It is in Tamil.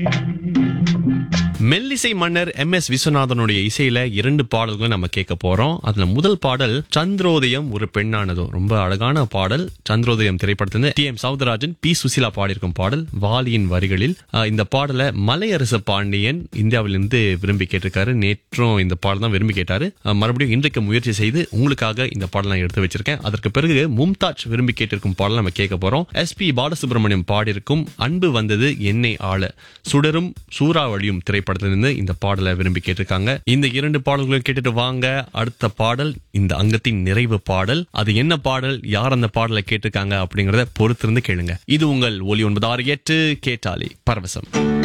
மெல்லிசை மன்னர் எம் எஸ் விஸ்வநாதனுடைய இசையில இரண்டு பாடல்களை நம்ம கேட்க போறோம் அதுல முதல் பாடல் சந்திரோதயம் ஒரு பெண்ணானதோ ரொம்ப அழகான பாடல் சந்திரோதயம் திரைப்படத்திலிருந்து T M Soundararajan P Susheela பாடியிருக்கும் பாடல் வாலியின் வரிகளில் ஆஹ், இந்த பாடலை மலையரசு பாண்டியன் இந்தியாவிலிருந்து விரும்பி கேட்டிருக்காரு நேற்றும் இந்த பாடல் தான் விரும்பி கேட்டாரு ஆஹ், மறுபடியும் இன்றைக்கு முயற்சி செய்து உங்களுக்காக இந்த பாடல் நான் எடுத்து வச்சிருக்கேன் அதற்கு பிறகு மும்தாஜ் விரும்பி கேட்டிருக்கும் பாடல் நம்ம கேட்க போறோம் எஸ் பி பாலசுப்ரமணியம் பாடியிருக்கும் அன்பு வந்தது என்னை ஆள சுடரும் சூறாவளியும் திரைப்படத்திலிருந்து இந்த பாடலை விரும்பி கேட்டிருக்காங்க இந்த இரண்டு பாடல்களையும் கேட்டுட்டு வாங்க அடுத்த பாடல் இந்த அங்கத்தின் நிறைவு பாடல் அது என்ன பாடல் யார் அந்த பாடலை கேட்டிருக்காங்க அப்படிங்கறத பொறுத்திருந்து கேளுங்க இது உங்கள் ஒலி ஒன்பது ஆறு எட்டு கேட்டாலே பரவசம்